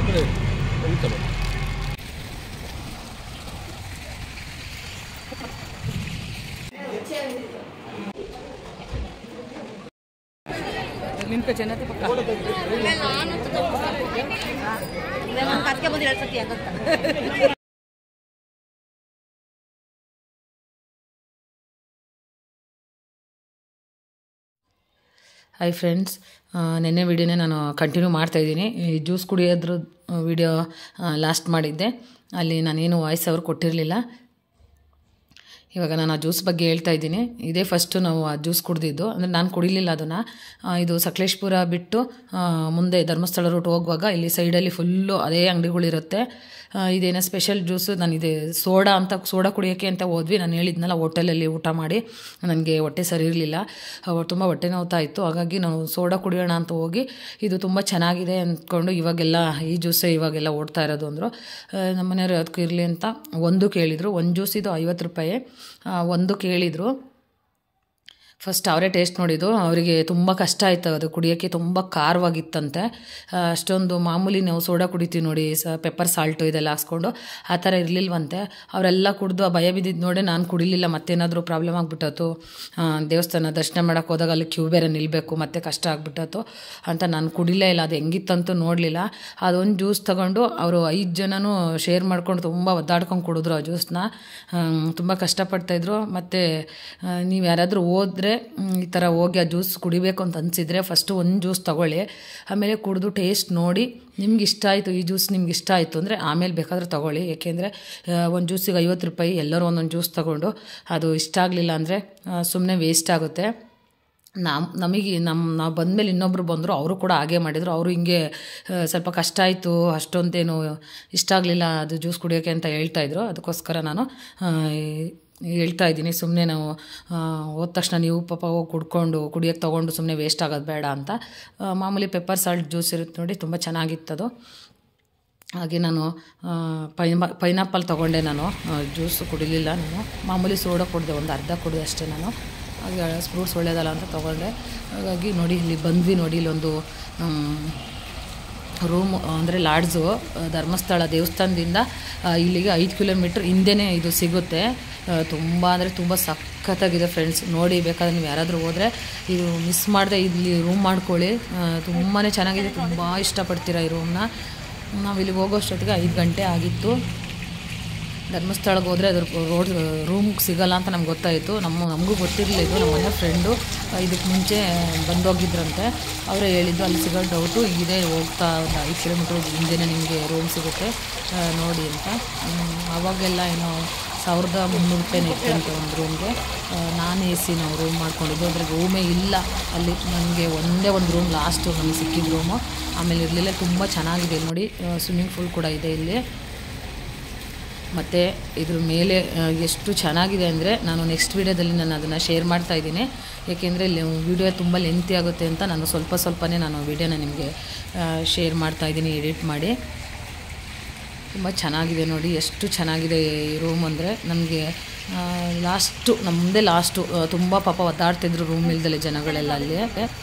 ಕಡೆ ಹೋಗ್ತಲ್ಲ ನಿನ್ಕ ಚೆನ್ನತಿ ಪಕ್ಕ ಅದಕ್ಕೆ ಬಂದು ಎರಡು ಸತಿ ಆಗುತ್ತಾ ಹಾಯ್ ಫ್ರೆಂಡ್ಸ್ ನೆನ್ನೆ ವಿಡಿಯೋನೇ ನಾನು ಕಂಟಿನ್ಯೂ ಮಾಡ್ತಾಯಿದ್ದೀನಿ ಈ ಜ್ಯೂಸ್ ಕುಡಿಯೋದ್ರ ವಿಡಿಯೋ ಲಾಸ್ಟ್ ಮಾಡಿದ್ದೆ ಅಲ್ಲಿ ನಾನೇನು ವಾಯ್ಸ್ ಅವ್ರು ಕೊಟ್ಟಿರಲಿಲ್ಲ ಇವಾಗ ನಾನು ಆ ಜ್ಯೂಸ್ ಬಗ್ಗೆ ಹೇಳ್ತಾ ಇದ್ದೀನಿ ಇದೇ ಫಸ್ಟು ನಾವು ಆ ಜ್ಯೂಸ್ ಕುಡಿದಿದ್ದು ಅಂದರೆ ನಾನು ಕುಡಿಲಿಲ್ಲ ಅದನ್ನು ಇದು ಸಕಲೇಶ್ಪುರ ಬಿಟ್ಟು ಆ, ಮುಂದೆ ಧರ್ಮಸ್ಥಳ ರೂಟ್ ಹೋಗುವಾಗ ಇಲ್ಲಿ ಸೈಡಲ್ಲಿ ಫುಲ್ಲು ಅದೇ ಅಂಗಡಿಗಳಿರುತ್ತೆ ಆ, ಇದೇನೋ ಸ್ಪೆಷಲ್ ಜ್ಯೂಸು ನಾನು ಇದೆ ಸೋಡಾ ಅಂತ ಸೋಡಾ ಕುಡಿಯೋಕ್ಕೆ ಅಂತ ಹೋದ್ವಿ ನಾನು ಹೇಳಿದ್ನಲ್ಲ ಹೋಟೆಲಲ್ಲಿ ಊಟ ಮಾಡಿ ನನಗೆ ಹೊಟ್ಟೆ ಸರಿ ಇರಲಿಲ್ಲ ತುಂಬ ಹೊಟ್ಟೆ ನೋವ್ತಾ ಇತ್ತು ಹಾಗಾಗಿ ನಾವು ಸೋಡಾ ಕುಡಿಯೋಣ ಅಂತ ಹೋಗಿ ಇದು ತುಂಬ ಚೆನ್ನಾಗಿದೆ ಅಂದ್ಕೊಂಡು ಇವಾಗೆಲ್ಲ ಈ ಜ್ಯೂಸೇ ಇವಾಗೆಲ್ಲ ಓಡ್ತಾ ಇರೋದು ಅಂದರು ನಮ್ಮ ಮನೆಯವ್ರು ಅದಕ್ಕೂ ಇರಲಿ ಅಂತ ಒಂದು ಕೇಳಿದರು ಒಂದು ಜ್ಯೂಸ್ ಇದು ಐವತ್ತು ರೂಪಾಯಿ ಆ, ಒಂದು ಕೇಳಿದರು ಫಸ್ಟ್ ಅವರೇ ಟೇಸ್ಟ್ ನೋಡಿದ್ದು ಅವರಿಗೆ ತುಂಬ ಕಷ್ಟ ಆಯಿತು ಅದು ಕುಡಿಯೋಕ್ಕೆ ತುಂಬ ಖಾರವಾಗಿತ್ತಂತೆ ಆ, ಅಷ್ಟೊಂದು ಮಾಮೂಲಿ ನಾವು ಸೋಡಾ ಕುಡಿತೀವಿ ನೋಡಿ ಸ ಪೆಪ್ಪರ್ ಸಾಲ್ಟು ಇದೆಲ್ಲ ಹಾಕ್ಸ್ಕೊಂಡು ಆ ಥರ ಇರಲಿಲ್ವಂತೆ ಅವರೆಲ್ಲ ಕುಡಿದು ಆ ಭಯ ಬಿದ್ದಿದ್ದು ನೋಡಿ ನಾನು ಕುಡಿಲಿಲ್ಲ ಮತ್ತೇನಾದರೂ ಪ್ರಾಬ್ಲಮ್ ಆಗಿಬಿಟ್ಟತು ದೇವಸ್ಥಾನ ದರ್ಶನ ಮಾಡೋಕ್ಕೆ ಹೋದಾಗ ಅಲ್ಲಿ ಕ್ಯೂ ಬೇರೆ ನಿಲ್ಲಬೇಕು ಮತ್ತೆ ಕಷ್ಟ ಆಗಿಬಿಟ್ಟತು ಅಂತ ನಾನು ಕುಡಿಲೇ ಇಲ್ಲ ಅದು ಹೆಂಗಿತ್ತಂತೂ ನೋಡಲಿಲ್ಲ ಅದೊಂದು ಜ್ಯೂಸ್ ತಗೊಂಡು ಅವರು ಐದು ಜನನೂ ಶೇರ್ ಮಾಡ್ಕೊಂಡು ತುಂಬ ಒದ್ದಾಡ್ಕೊಂಡು ಕುಡಿದ್ರು ಆ ಜ್ಯೂಸ್ನ ತುಂಬ ಕಷ್ಟಪಡ್ತಾಯಿದ್ರು ಮತ್ತು ನೀವು ಯಾರಾದರೂ ಹೋದ್ರೆ ಮ್, ಈ ಥರ ಹೋಗಿ ಆ ಜ್ಯೂಸ್ ಕುಡಿಬೇಕು ಅಂತ ಅನಿಸಿದರೆ ಫಸ್ಟು ಒಂದು ಜ್ಯೂಸ್ ತಗೊಳ್ಳಿ ಆಮೇಲೆ ಕುಡಿದು ಟೇಸ್ಟ್ ನೋಡಿ ನಿಮ್ಗೆ ಇಷ್ಟ ಆಯಿತು ಈ ಜ್ಯೂಸ್ ನಿಮ್ಗೆ ಇಷ್ಟ ಆಯಿತು ಅಂದರೆ ಆಮೇಲೆ ಬೇಕಾದ್ರೆ ತೊಗೊಳ್ಳಿ ಏಕೆಂದರೆ ಒಂದು ಜ್ಯೂಸಿಗೆ ಐವತ್ತು ರೂಪಾಯಿ ಎಲ್ಲರೂ ಒಂದೊಂದು ಜ್ಯೂಸ್ ತೊಗೊಂಡು ಅದು ಇಷ್ಟ ಆಗಲಿಲ್ಲ ಅಂದರೆ ಸುಮ್ಮನೆ ವೇಸ್ಟ್ ಆಗುತ್ತೆ ನಮ್ಮ ನಮಗೆ ನಮ್ಮ ನಾವು ಬಂದಮೇಲೆ ಇನ್ನೊಬ್ರು ಬಂದರು ಅವರು ಕೂಡ ಹಾಗೆ ಮಾಡಿದರು ಅವರು ಹಿಂಗೆ ಆ, ಸ್ವಲ್ಪ ಕಷ್ಟ ಆಯಿತು ಅಷ್ಟೊಂದೇನು ಇಷ್ಟ ಆಗಲಿಲ್ಲ ಅದು ಜ್ಯೂಸ್ ಕುಡಿಯೋಕ್ಕೆ ಅಂತ ಹೇಳ್ತಾಯಿದ್ರು ಅದಕ್ಕೋಸ್ಕರ ನಾನು ಆ, ಈ- ಹೇಳ್ತಾ ಇದ್ದೀನಿ ಸುಮ್ಮನೆ ನಾವು ಆ, ಹೋದ ತಕ್ಷಣ ನೀವು ಪಾಪ ಹೋಗಿ ಕುಡ್ಕೊಂಡು ಕುಡಿಯೋಕ್ಕೆ ತೊಗೊಂಡು ಸುಮ್ಮನೆ ವೇಸ್ಟ್ ಆಗೋದು ಬೇಡ ಅಂತ ಆ, ಮಾಮೂಲಿ ಪೆಪ್ಪರ್ ಸಾಲ್ಟ್ ಜ್ಯೂಸ್ ಇರುತ್ತೆ ನೋಡಿ ತುಂಬ ಚೆನ್ನಾಗಿತ್ತದು ಹಾಗೆ ನಾನು ಆ, ಪೈನಾ ಪೈನಾಪಲ್ ತೊಗೊಂಡೆ ನಾನು ಜ್ಯೂಸ್ ಕುಡಿಲಿಲ್ಲ ನಾನು ಮಾಮೂಲಿ ಸೋಡಾ ಕುಡಿದೆ ಒಂದು ಅರ್ಧ ಕುಡಿದೆ ಅಷ್ಟೇ ನಾನು ಹಾಗೆ ಫ್ರೂಟ್ಸ್ ಒಳ್ಳೇದಲ್ಲ ಅಂತ ತೊಗೊಂಡೆ ಹಾಗಾಗಿ ನೋಡಿ ಇಲ್ಲಿ ಬಂದ್ವಿ ನೋಡಿ ಇಲ್ಲೊಂದು ರೂಮ್ ಅಂದರೆ ಲಾಡ್ಜು ಧರ್ಮಸ್ಥಳ ದೇವಸ್ಥಾನದಿಂದ ಆ, ಇಲ್ಲಿಗೆ ಐದು ಕಿಲೋಮೀಟ್ರ್ ಹಿಂದೆನೇ ಇದು ಸಿಗುತ್ತೆ ತುಂಬ ಅಂದರೆ ತುಂಬ ಸಖತ್ತಾಗಿದೆ ಫ್ರೆಂಡ್ಸ್ ನೋಡಿ ಬೇಕಾದ್ರೆ ನೀವು ಯಾರಾದರೂ ಹೋದರೆ ಇದು ಮಿಸ್ ಮಾಡದೆ ಇಲ್ಲಿ ರೂಮ್ ಮಾಡ್ಕೊಳ್ಳಿ ತುಂಬಾ ಚೆನ್ನಾಗಿದೆ ತುಂಬ ಇಷ್ಟಪಡ್ತೀರಾ ಈ ರೂಮ್ನ ನಾವು ಇಲ್ಲಿಗೆ ಹೋಗೋಷ್ಟೊತ್ತಿಗೆ ಐದು ಗಂಟೆ ಆಗಿತ್ತು ಧರ್ಮಸ್ಥಳಕ್ಕೆ ಹೋದರೆ ಅದ್ರ ರೋಡ್ ರೂಮ್ಗೆ ಸಿಗಲ್ಲ ಅಂತ ನಮ್ಗೆ ಗೊತ್ತಾಯಿತು ನಮ್ಮ ನಮಗೂ ಗೊತ್ತಿರಲಿಲ್ಲ ಇದು ನಮ್ಮ ಮನೆ ಫ್ರೆಂಡು ಇದಕ್ಕೆ ಮುಂಚೆ ಬಂದೋಗಿದ್ರಂತೆ ಅವರೇ ಹೇಳಿದ್ದು ಅಲ್ಲಿ ಸಿಗೋ ಡೌಟು ಇದೆ ಹೋಗ್ತಾ ಒಂದು ಐದು ಕಿಲೋಮೀಟ್ರ್ ಹಿಂದೆನೇ ನಿಮಗೆ ರೂಮ್ ಸಿಗುತ್ತೆ ಆ, ನೋಡಿ ಅಂತ ಹ್ಮ್, ಅವಾಗೆಲ್ಲ ಏನೋ ಸಾವಿರದ ಮುನ್ನೂರು ರೂಪಾಯಿ ಇತ್ತಂತೆ ಒಂದು ರೂಮ್ಗೆ ನಾನು ಎ ಸಿ ನಾವು ರೂಮ್ ಮಾಡ್ಕೊಂಡಿದ್ದು ಅದ್ರ ರೂಮೇ ಇಲ್ಲ ಅಲ್ಲಿ ನನಗೆ ಒಂದೇ ಒಂದು ರೂಮ್ ಲಾಸ್ಟು ನಮಗೆ ಸಿಕ್ಕಿದ ರೂಮು ಆಮೇಲೆ ಇರಲಿಲ್ಲ ತುಂಬ ಚೆನ್ನಾಗಿದೆ ನೋಡಿ ಸ್ವಿಮ್ಮಿಂಗ್ ಪೂಲ್ ಕೂಡ ಇದೆ ಇಲ್ಲಿ ಮತ್ತು ಇದ್ರ ಮೇಲೆ ಆ, ಎಷ್ಟು ಚೆನ್ನಾಗಿದೆ ಅಂದರೆ ನಾನು ನೆಕ್ಸ್ಟ್ ವೀಡಿಯೋದಲ್ಲಿ ನಾನು ಅದನ್ನು ಶೇರ್ ಮಾಡ್ತಾ ಇದ್ದೀನಿ ಏಕೆಂದರೆ ವಿಡಿಯೋ ತುಂಬ ಲೆಂತಿ ಆಗುತ್ತೆ ಅಂತ ನಾನು ಸ್ವಲ್ಪ ಸ್ವಲ್ಪನೇ ನಾನು ವಿಡಿಯೋನ ನಿಮಗೆ ಶೇರ್ ಮಾಡ್ತಾ ಇದ್ದೀನಿ ಎಡಿಟ್ ಮಾಡಿ ತುಂಬ ಚೆನ್ನಾಗಿದೆ ನೋಡಿ ಎಷ್ಟು ಚೆನ್ನಾಗಿದೆ ಈ ರೂಮ್ ಅಂದರೆ ನನಗೆ ಲಾಸ್ಟು ನಮ್ಮದೇ ಲಾಸ್ಟು ತುಂಬ ಪಾಪ ಒದ್ದಾಡ್ತಿದ್ರು ರೂಮ್ ಇಲ್ದಲೆ ಜನಗಳೆಲ್ಲ ಅಲ್ಲಿ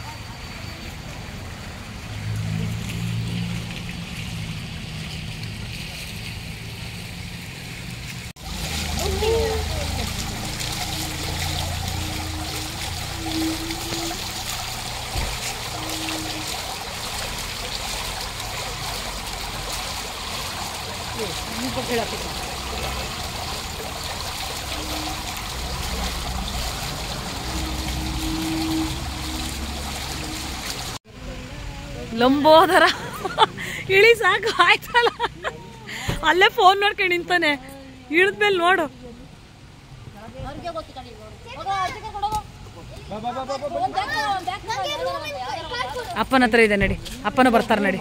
ಲಂಬೋದರ ಇಳಿ ಸಾಕು ಆಯ್ತಲ್ಲ ಅಲ್ಲೇ ಫೋನ್ ನೋಡ್ಕೊಂಡು ನಿಂತಾನೆ ಇಳಿದ್ಮೇಲೆ ನೋಡು ಅವ್ರಿಗೆ ಗೊತ್ತು ಕಣೆ ಇವ್ರು. ಹೋಗೋ, ಅಜ್ಜಿಗೆ ಕೊಡೋಗು. ಒಂದ್ ಬ್ಯಾಗ್ ತಗೋ. ಅಪ್ಪನ ಹತ್ರ ಇದೆ ನಡಿ ಅಪ್ಪನ ಬರ್ತಾರೆ ನಡಿ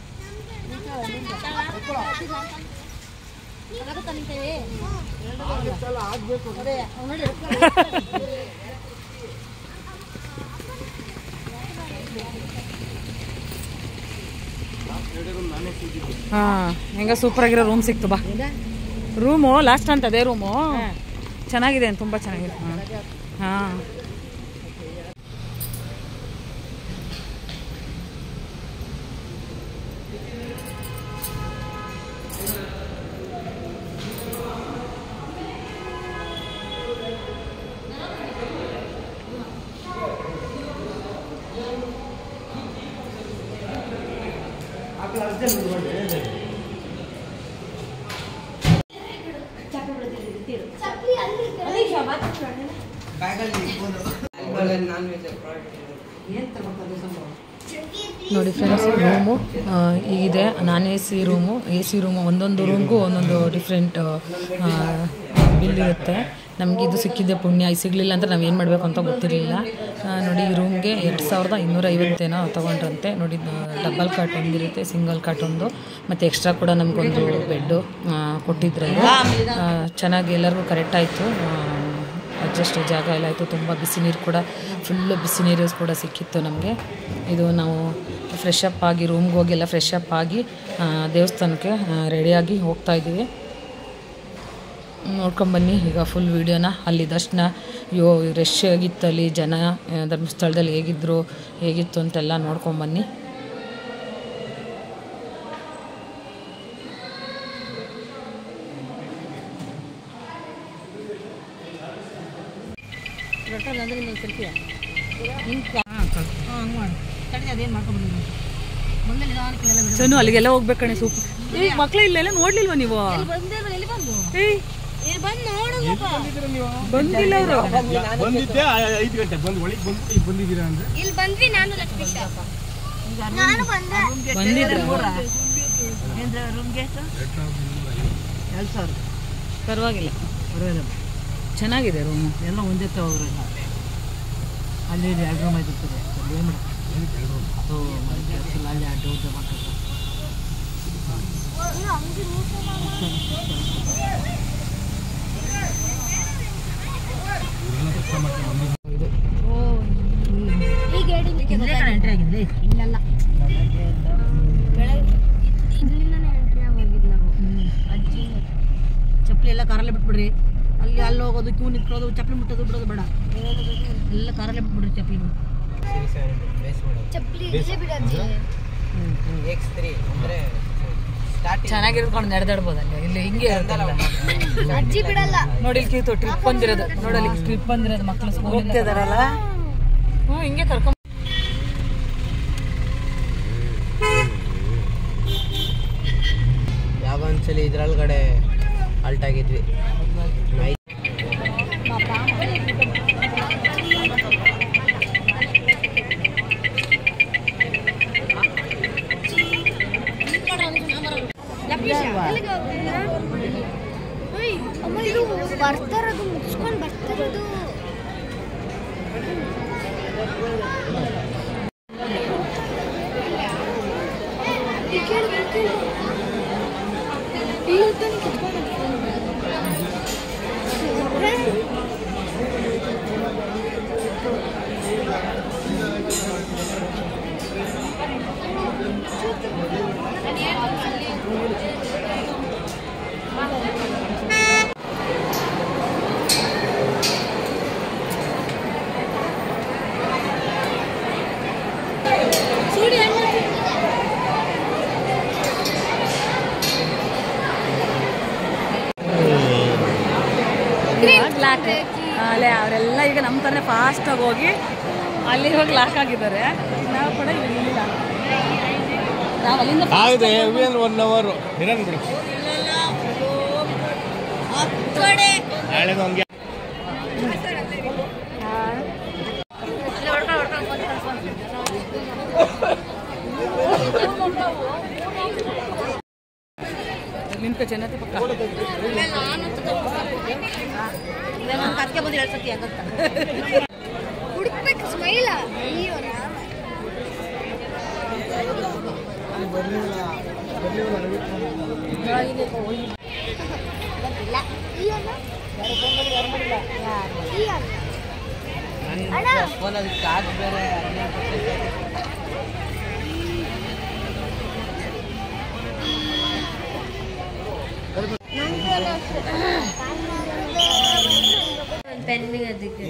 ಆಗುತ್ತಾ ನಿಂತೇವೆ? ಅದೇ, ಅವ್ನು ನೋಡಿ. ಹಾಂ ಹೆಂಗ ಸೂಪರ್ ಆಗಿರೋ ರೂಮ್ ಸಿಕ್ತು ಬಾ ರೂಮು ಲಾಸ್ಟ್ ಅಂತ ಅದೇ ರೂಮು ಚೆನ್ನಾಗಿದೆ ತುಂಬ ಚೆನ್ನಾಗಿದೆ ಹಾಂ ನೋಡಿ ಫ್ರೆಂಡ್ಸ್ ರೂಮು ಇದೆ non A C room A C room ಒಂದೊಂದು ರೂಮ್ಗೂ ಒಂದೊಂದು ಡಿಫ್ರೆಂಟ್ ಬಿಲ್ ಇರುತ್ತೆ ನಮಗೆ ಇದು ಸಿಕ್ಕಿದ್ದೆ ಪುಣ್ಯ ಇದು ಸಿಗಲಿಲ್ಲ ಅಂತ ನಾವು ಏನು ಮಾಡಬೇಕು ಅಂತ ಗೊತ್ತಿರಲಿಲ್ಲ ನೋಡಿ ಈ ರೂಮ್ಗೆ ಎರಡು ಸಾವಿರದ ಇನ್ನೂರ ಐವತ್ತೇನೋ ತೊಗೊಂಡ್ರಂತೆ ನೋಡಿ ಡಬಲ್ ಕಾಟ್ ಒಂದಿರುತ್ತೆ ಸಿಂಗಲ್ ಕಾಟ್ ಒಂದು ಮತ್ತು ಎಕ್ಸ್ಟ್ರಾ ಕೂಡ ನಮಗೊಂದು ಬೆಡ್ಡು ಕೊಟ್ಟಿದ್ರೆ ಚೆನ್ನಾಗಿ ಎಲ್ಲರಿಗೂ ಕರೆಕ್ಟ್ ಆಯಿತು ಅಡ್ಜಸ್ಟ್ ಜಾಗ ಎಲ್ಲ ಆಯಿತು ತುಂಬ ಬಿಸಿ ನೀರು ಕೂಡ ಫುಲ್ಲು ಬಿಸಿ ನೀರು ಕೂಡ ಸಿಕ್ಕಿತ್ತು ನಮಗೆ ಇದು ನಾವು ಫ್ರೆಶ್ ಅಪ್ ಆಗಿ ರೂಮ್ಗೆ ಹೋಗಿ ಎಲ್ಲ ಫ್ರೆಶ್ ಅಪ್ ಆಗಿ ಆ, ದೇವಸ್ಥಾನಕ್ಕೆ ರೆಡಿಯಾಗಿ ಹೋಗ್ತಾ ಇದ್ದೀವಿ ನೋಡ್ಕೊಂಬನ್ನಿ ಈಗ ಫುಲ್ ವೀಡಿಯೋನ ಅಲ್ಲಿ ದರ್ಶನ ಯೋ ರಶ್ ಆಗಿತ್ತು ಅಲ್ಲಿ ಜನ ಆ, ಧರ್ಮಸ್ಥಳದಲ್ಲಿ ಹೇಗಿದ್ರು ಹೇಗಿತ್ತು ಅಂತೆಲ್ಲ ನೋಡ್ಕೊಂಬನ್ನಿ ಅಂದ್ರೆ ಇನ್ನೊಂದು ಸೆಲ್ಫಿಯ ಹಾಂ ಹಂಗೆ ಮಾಡು ತಡಿ ಅದೇನು ಮಾಡ್ಕೊಂಡ್ಬಿಡಿ ಮುಂದೆ ನಿಧಾನಕ್ಕೆ ಎಲ್ಲ ಬಿಡು ಸನು ಅಲ್ಲಿಗೆಲ್ಲ ಹೋಗ್ಬೇಕಣೆ ಸೂಪ್ ಏ ಮಕ್ಳು ಇಲ್ಲೆಲ್ಲ ನೋಡ್ಲಿಲ್ವಾ ನೀವು ಬಂದೇ ಇಲ್ಲ, ಎಲ್ಲಿ ಬಂದು ಏಯ್ ಏ ಬಂದು ನೋಡು ಸ್ವಲ್ಪ. ಬಂದಿಲ್ಲ ಅವರು ಬಂದಿದ್ದೆ ಆ- ಐದು ಗಂಟೆ ಬಂದು ಒಳಗೆ ಬಂದು ಈಗ ಬಂದಿದ್ದೀರಾ ಅಂದ್ರೆ ಇಲ್ಲಿ ಬಂದ್ವಿ ನಾನು ಲಕ್ಷ್ಮೀಶ ನಾನು ಬಂದೆ ಬಂದಿದ್ರು ಏನ್ರ ರೂಮ್ಗೆ ಎಷ್ಟು ಎರಡು ಸಾವಿರ ಪರವಾಗಿಲ್ಲ ಪರವಾಗಿಲ್ಲ ಚೆನ್ನಾಗಿದೆ ರೂಮು ಎಲ್ಲ ಒಂದೇ ತಗೋರಲ್ಲ ಅಲ್ಲಿ ಇಲ್ಲಿ ಎರಡು ರೂಮ್ ಆಗಿರ್ತದೆ ಅಲ್ಲಿ ಏನು ಅದು ಕೆಲಸ ಅಲ್ಲಿ ಅಡ್ಡ ಉದ್ದ ಮಾಡ್ತಾರೆ ಇಲ್ಲೇ ಕಡೆ ಎಂಟ್ರಿ ಆಗಿದೆ ಇಲ್ಲೆಲ್ಲ ಚಪ್ಪಲಿ ಎಲ್ಲ ಕಾರಲ್ಲೇ ಬಿಟ್ಬಿಡ್ರಿ ಅಲ್ಲಿ ಅಲ್ಲಿ ಹೋಗೋದು ಕ್ಯೂ ನಿಂತ್ಕೊಳ್ಳೋದು ಚಪ್ಪಲಿ ಮುಟ್ಟೋದು ಬಿಡೋದು ಬೇಡ ಎಲ್ಲ ಕಾರಲ್ಲೇ ಬಿಟ್ಬಿಡ್ರಿ ಚಪ್ಪಲಿ ಚೆನ್ನಾಗಿರ್ಕೊಂಡು ನಡೆದಾಡ್ಬೋದಲ್ಲ ಇಲ್ಲಿ ಹಿಂಗೆ ಇರುತ್ತಲ್ಲ ಅಜ್ಜಿ ಬಿಡಲ್ಲ ನೋಡಿ ಇಲ್ಲಿ ಕಿತ್ತು ಟ್ರಿಪ್ ಬಂದಿರೋದು ನೋಡಲ್ಲಿ ಟ್ರಿಪ್ ಬಂದಿರೋದು ಮಕ್ಕಳು ಸ್ಕೂಲ್ ಹೋಗ್ತಿದಾರಲ್ಲ ಹ್ಞೂ ಹಿಂಗೆ ಕರ್ಕೊಂಡ್ ಯಾವ ಒಂದ್ಸಲಿ ಇದ್ರೊಳಗಡೆ ಅಲ್ಟ್ ಆಗಿದ್ವಿ ಅಮ್ಮ ಇದು ಬರ್ತಾರದು ಮುಗಿಸ್ಕೊಂಡು ಬರ್ತಾರದು ಲಾಕ್ ಅಲ್ಲೇ ಅವರೆಲ್ಲ ಈಗ ನಮ್ಮ ಥರನೇ ಫಾಸ್ಟಾಗಿ ಹೋಗಿ ಅಲ್ಲಿ ಹೋಗಿ ಲಾಕ್ ಆಗಿದ್ದಾರೆ ನಾವು ಕೂಡ ಇಲ್ಲ ನಾವು ಅಲ್ಲಿಂದ ಆಗಿದೆ ಒನ್ ಅವರ್ ಇರನ್ ಬಿಡಿ ನಾಳೆದು ಹಂಗೆ ನಿಂತ ಜನತೆ ಪಕ್ಕ ಅದಕ್ಕೆ ಬಂದು ಎರಡು ಸತಿ ಆಗತ್ತ ಹುಡುಕ್ಬೇಕು ಸ್ಮೈಲ ಅಯ್ಯೋ ರಾಮ ಗೊತ್ತಿಲ್ಲ. ಈ ಅಣ್ಣ? ಈ ಅಣ್ಣ? ಅಣ್ಣ ಫೋನಲ್ಲಿ ಚಾರ್ಜ್ ಬೇರೆ ಪೆನ್ನಿಗೆ ಅದಕ್ಕೆ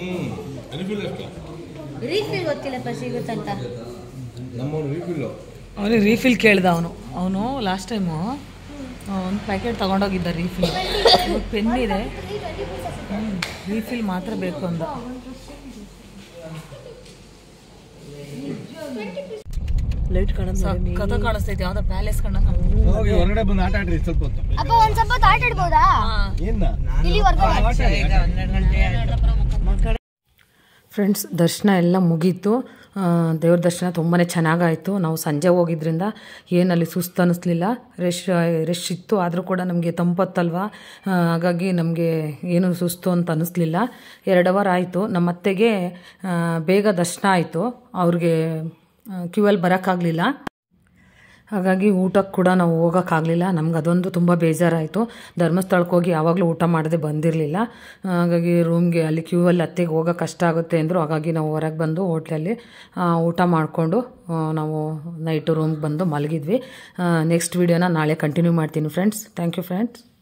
ರೀಫಿಲ್ ಗೊತ್ತಿಲ್ಲಪ್ಪ ಸಿಗುತ್ತಂತ ನಮ್ಮವ್ನು ರೀಫಿಲ್ಲು ಅವನಿಗೆ ರೀಫಿಲ್ ಕೇಳ್ದ ಅವನು ಅವನು ಲಾಸ್ಟ್ ಟೈಮು ಒಂದು ಪ್ಯಾಕೆಟ್ ತಗೊಂಡೋಗಿದ್ದ ರೀಫಿಲ್ ಪೆನ್ ಇದೆ ರೀಫಿಲ್ ಮಾತ್ರ ಬೇಕು ಅಂದ ಲೈಟ್ ಕಾಣೋದು ಕಥ ಕಾಣಿಸ್ತೈತೆ ಯಾವ್ದೋ ಪ್ಯಾಲೇಸ್ ಕಂಡ ಹೋಗಿ ಹೊರಗಡೆ ಬಂದು ಆಟ ಆಡ್ರಿ ಸ್ವಲ್ಪ ಹೊತ್ತು ಅಪ್ಪ ಒಂದ್ ಸ್ವಲ್ಪ ಹೊತ್ತು ಆಟ ಆಡ್ಬೋದಾ ಏನ ಇಲ್ಲಿ ಹೊರಗಡೆ ಫ್ರೆಂಡ್ಸ್ ದರ್ಶನ ಎಲ್ಲ ಮುಗೀತು ಆ, ದೇವ್ರ ದರ್ಶನ ತುಂಬಾ ಚೆನ್ನಾಗಾಯಿತು ನಾವು ಸಂಜೆ ಹೋಗಿದ್ರಿಂದ ಏನಲ್ಲಿ ಸುಸ್ತು ಅನ್ನಿಸ್ಲಿಲ್ಲ ರಶ್ ರಶ್ ಇತ್ತು ಆದರೂ ಕೂಡ ನಮಗೆ ತಂಪತ್ತಲ್ವ ಆ, ಹಾಗಾಗಿ ನಮಗೆ ಏನು ಸುಸ್ತು ಅಂತ ಅನ್ನಿಸ್ಲಿಲ್ಲ ಎರಡು ಅವರ್ ಆಯಿತು ನಮ್ಮ ಅತ್ತೆಗೆ ಆ, ಬೇಗ ದರ್ಶನ ಆಯಿತು ಅವ್ರಿಗೆ ಕ್ಯೂ ಅಲ್ಲಿ ಬರೋಕ್ಕಾಗಲಿಲ್ಲ ಹಾಗಾಗಿ ಊಟಕ್ಕೆ ಕೂಡ ನಾವು ಹೋಗೋಕ್ಕಾಗಲಿಲ್ಲ ನಮ್ಗೆ ಅದೊಂದು ತುಂಬ ಬೇಜಾರಾಯಿತು ಧರ್ಮಸ್ಥಳಕ್ಕೆ ಹೋಗಿ ಯಾವಾಗಲೂ ಊಟ ಮಾಡದೆ ಬಂದಿರಲಿಲ್ಲ ಹಾಗಾಗಿ ರೂಮ್ಗೆ ಅಲ್ಲಿ ಕ್ಯೂ ಅಲ್ಲಿ ಅತ್ತೆಗೆ ಹೋಗೋಕೆ ಕಷ್ಟ ಆಗುತ್ತೆ ಅಂದರು ಹಾಗಾಗಿ ನಾವು ಹೊರಗೆ ಬಂದು ಹೋಟ್ಲಲ್ಲಿ ಆ, ಊಟ ಮಾಡಿಕೊಂಡು ನಾವು ನೈಟು ರೂಮ್ಗೆ ಬಂದು ಮಲಗಿದ್ವಿ ನೆಕ್ಸ್ಟ್ ವೀಡಿಯೋನ ನಾಳೆ ಕಂಟಿನ್ಯೂ ಮಾಡ್ತೀನಿ ಫ್ರೆಂಡ್ಸ್ ಥ್ಯಾಂಕ್ ಯು ಫ್ರೆಂಡ್ಸ್